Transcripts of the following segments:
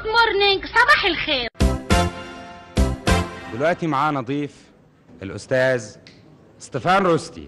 جود مورنينج صباح الخير دلوقتي معانا ضيف الأستاذ ستيفان روستي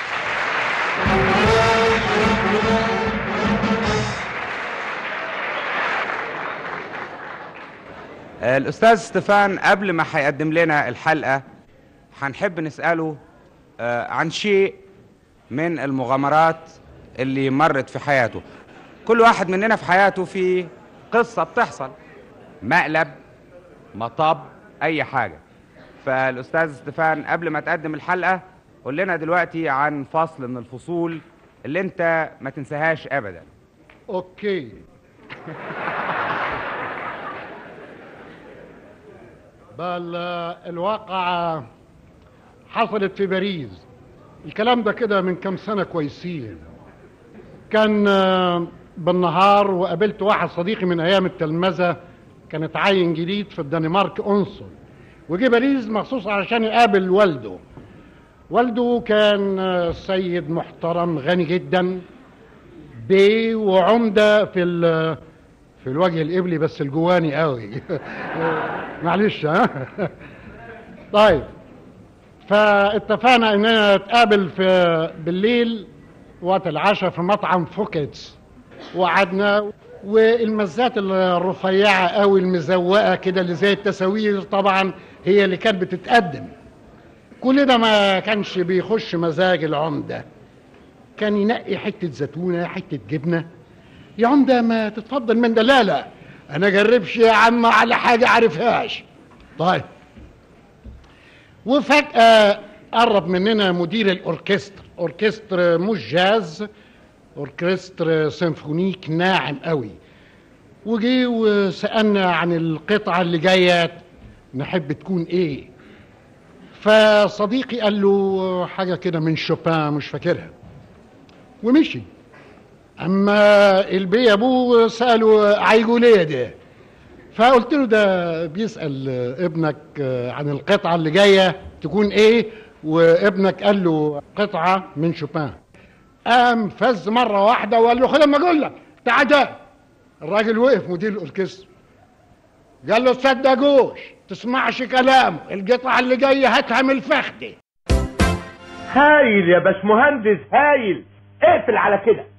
الأستاذ ستيفان قبل ما هيقدم لنا الحلقة هنحب نسأله آه، عن شيء من المغامرات اللي مرت في حياته كل واحد مننا في حياته في قصة بتحصل مقلب مطب أي حاجة فالأستاذ ستيفان قبل ما تقدم الحلقة قول لنا دلوقتي عن فصل من الفصول اللي انت ما تنساهاش أبدا اوكي بل الواقعة حصلت في باريس الكلام ده كده من كام سنة كويسين كان آه، بالنهار وقابلت واحد صديقي من أيام التلمذة كان اتعين جديد في الدنمارك أنصل وجي باريس مخصوص علشان يقابل والده والده كان آه، سيد محترم غني جدا بيه وعمدة في ال- في الوجه القبلي بس الجواني قوي معلش ها طيب فاتفقنا اننا نتقابل في بالليل وقت العشاء في مطعم فوكيتس وقعدنا والمزات الرفيعه قوي المزوقه كده اللي زي التساوير طبعا هي اللي كانت بتتقدم كل ده ما كانش بيخش مزاج العمده كان ينقي حته زيتونه حته جبنه يا عمده ما تتفضل من ده لا لا انا جربش يا عم على حاجه عارفهاش طيب وفجأة قرب مننا مدير الأوركستر أوركستر مش جاز أوركستر سيمفونيك ناعم قوي وجي وسألنا عن القطعة اللي جاية نحب تكون إيه فصديقي قال له حاجة كده من شوبان مش فاكرها ومشي أما البي أبوه سأله هيقول إيه ده فقلت له ده بيسأل ابنك عن القطعة اللي جاية تكون ايه وابنك قال له قطعة من شوبان قام فز مرة واحدة وقال له خد اما اقول لك تعال ده الراجل وقف مدير الاوركسترا قال له تصدقوش تسمعش كلامه القطعة اللي جاية هاتها من الفخدة هايل يا باشمهندس هايل اقفل على كده